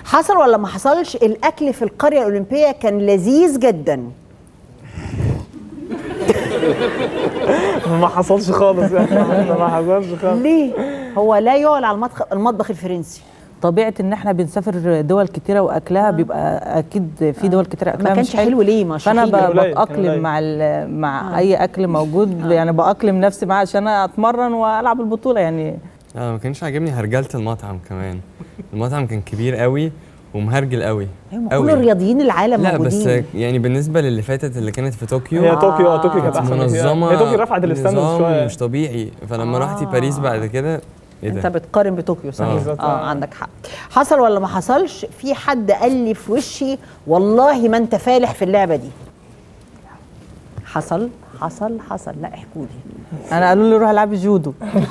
حصل ولا ما حصلش الاكل في القريه الاولمبيه كان لذيذ جدا ما حصلش خالص يعني ما حصلش خالص ليه هو لا يعلى على المطبخ المطبخ الفرنسي طبيعه ان احنا بنسافر دول كتيره واكلها بيبقى اكيد في دول كتيره اكلها ما مش كانش حلو ليه ما فانا شرحي لي. قليل، كان بتاقلم قليل. مع ال- مع اي اكل موجود يعني باقلم نفسي معاه عشان اتمرن والعب البطوله يعني لا ما كانش عاجبني هرجله المطعم كمان المطعم كان كبير قوي ومهرجل قوي أيوة، قوي. كل الرياضيين العالم لا بس موجودين يعني بالنسبه للي فاتت اللي كانت في طوكيو هي طوكيو اه طوكيو كانت كانت احسن بكتير. منظمه هي طوكيو رفعت الستاندرز نظام شويه مش طبيعي فلما رحتي آه. باريس بعد كده ايه انت ده بتقارن بطوكيو صحيح آه. بالظبط. اه عندك حق حصل ولا ما حصلش في حد قال لي في وشي والله ما انت فالح في اللعبه دي حصل حصل حصل لا احكوا لي انا قالوا لي روح العبي جودو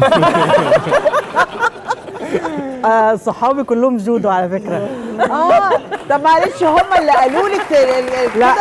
آه صحابي كلهم جودو على فكره اه طب معلش هم اللي قالوا لك لا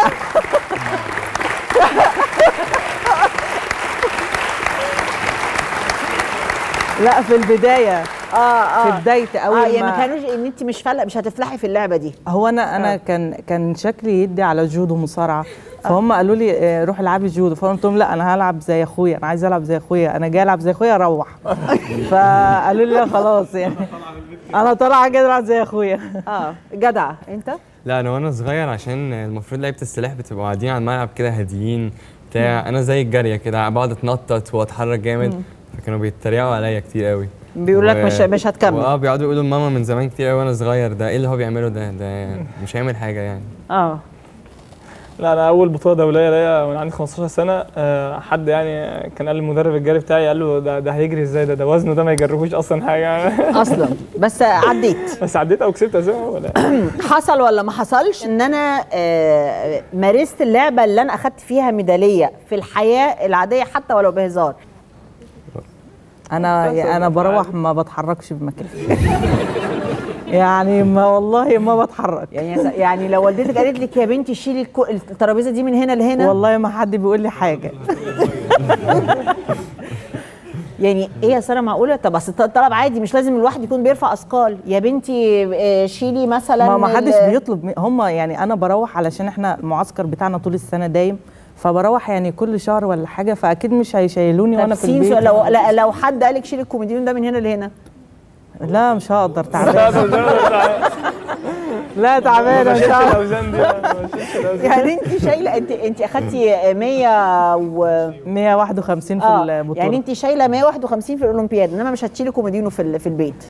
لا في البدايه اه اه في بدايتي اول اه يعني ما ما كانوش ان انت مش فلق مش هتفلحي في اللعبه دي هو انا انا كان كان شكلي يدي على جودو مصارعه فهم قالوا لي آه، روح العبي جودو فانا قلت لهم لا انا هلعب زي اخويا انا عايز العب زي اخويا انا جاي العب زي اخويا اروح فقالوا لي لا خلاص يعني انا طالعه جاي العب زي اخويا اه جدع انت لا انا وانا صغير عشان المفروض لعيبه السلاح بتبقوا قاعدين على الملعب كده هاديين بتاع انا زي الجاريه كده بقعد اتنطط واتحرك جامد فكانوا بيتريقوا عليا كتير قوي بيقول لك مش مش هتكمل اه بيقعدوا يقولوا ماما من زمان كتير قوي وانا صغير ده ايه اللي هو بيعمله ده ده مش هيعمل حاجه يعني اه لا انا اول بطوله دوليه ليا وانا عندي 15 سنه آه، حد يعني كان قال المدرب الجري بتاعي قال له ده ده هيجري ازاي ده ده وزنه ده ما يجرهوش اصلا حاجه اصلا بس عديت بس عديت او كسبت اساسا ولا حصل ولا ما حصلش ان انا آه، مارست اللعبه اللي انا اخدت فيها ميداليه في الحياه العاديه حتى ولو بهزار انا انا بروح ما بتحركش بمكان يعني ما والله ما بتحرك يعني يعني لو والدتك قالت لك يا بنتي شيلي الكو- الترابيزه دي من هنا لهنا والله ما حد بيقول لي حاجه يعني ايه يا ساره معقوله طب اصل الطلب عادي مش لازم الواحد يكون بيرفع اثقال يا بنتي آه، شيلي مثلا ما ما حدش ال- بيطلب مي- هم يعني انا بروح علشان احنا المعسكر بتاعنا طول السنه دايم فبروح يعني كل شهر ولا حاجه فاكيد مش هيشيلوني طب وانا في سين البيت سؤال، لو لا لو حد قالك شيلي الكوميديون ده من هنا لهنا لا مش هقدر تعبان لا تعبانه مش شلت هقدر الاوزان دي ما شلتش الأوزان. يعني انت شايله انت انت اخدتي 100 و 151 في اه البطوله يعني انت شايله 151 في الاولمبياد انما مش هتشيلي كوميدينو في ال- في البيت